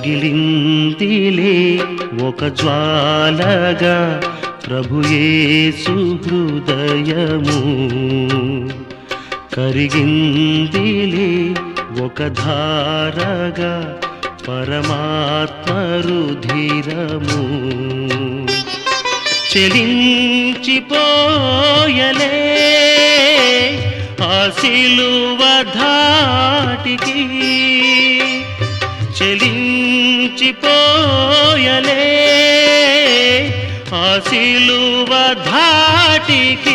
రగిలిందిలే ఒక జ్వాలగా ప్రభుయేసు హృదయము కరిగిందిలే ఒక ధారగా పరమాత్మ రుధిరము చెలించిపోయలే ఆ సిలువ ధాటికి చెలించిపోయలే ఆ సిలువ ధాటికి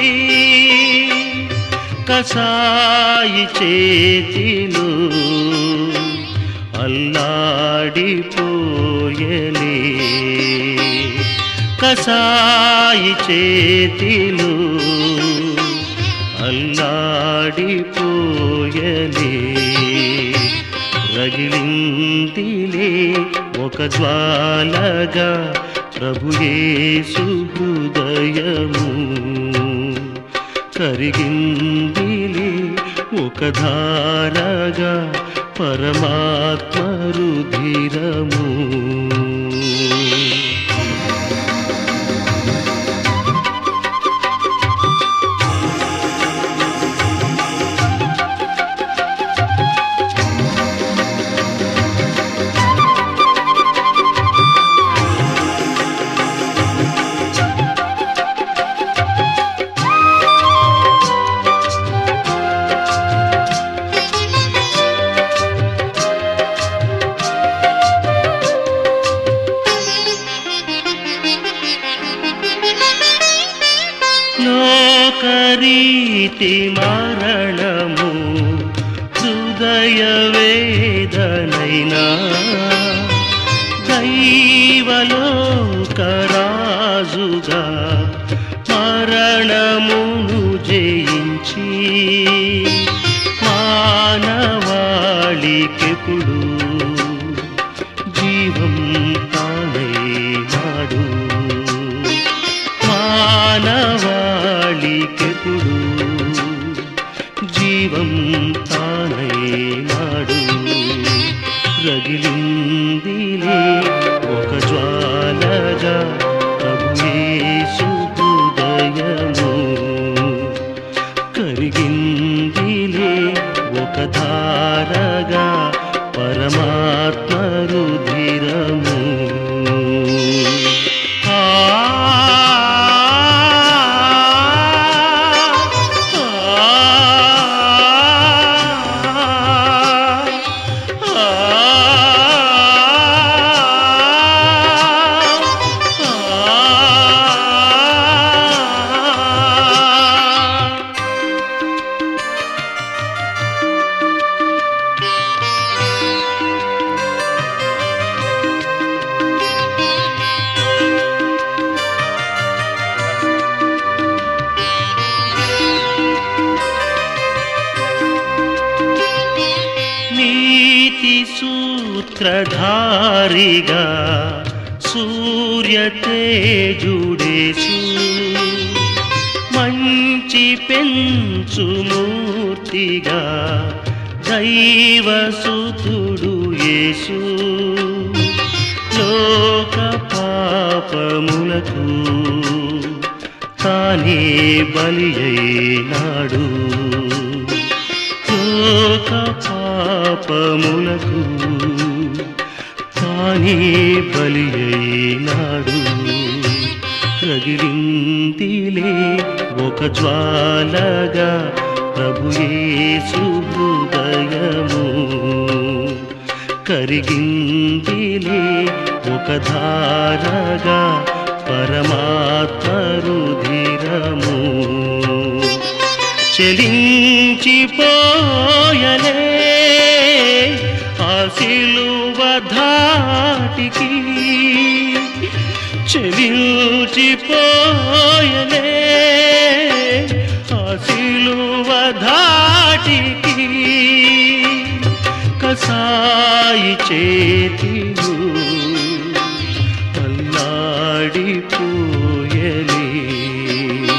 కసాయి చేతిలో అల్లాడిపోయలే కసాయి చేతిలో అల్లాడిపోయలే రగిలిందిలే ఒక జ్వాలగా ప్రభుయేసు హృదయము కరిగిందిలే ఒక ధారగా పరమాత్మ రుధిరము లోకరీతి మరణము హృదయ వేదనైనా దైవలోకరాజుగా మరణమును జయించి మానవాళికెప్పుడు జీవం తానైనాడు మానవాళికెప్పుడు జీవం తానైనాడు రగిలిందిలే ఒక జ్వాలగా ప్రభుయేసు హృదయము కరిగిందిలే ఒక ధారగా పరమాత్మ రుధిరము ఆ నీతి సూత్రధారిగా సూర్య తేజుడేసు మంచి పెంచుమూర్తిగా దైవసుతుడు యేసు లోక పాపములకు తానే బలి అయినాడు లోక పాపములకు తానే బలి అయినాడు రగిలిందిలే ఒక జ్వాలగా ప్రభుయేసు హృదయము కరిగిందిలే ఒక ధారగా పరమాత్మ రుధిరము చెలించిపోయలే ఆ సిలువ ధాటికి చెలించిపోయలే ఆ సిలువ ధాటికి కసాయి చేతిలో అల్లాడిపోయలే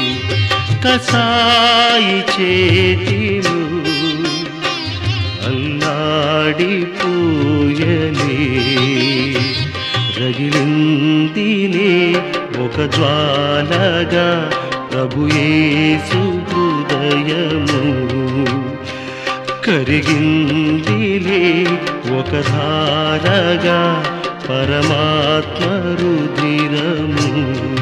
కసాయి చేతిలో అల్లాడిపోయలే అల్లాడిపోయలే రగిలిందిలే ఒక జ్వాలగా ప్రభుయేసు హృదయము కరిగిందిలే ఒక ధారగా పరమాత్మ రుధిరము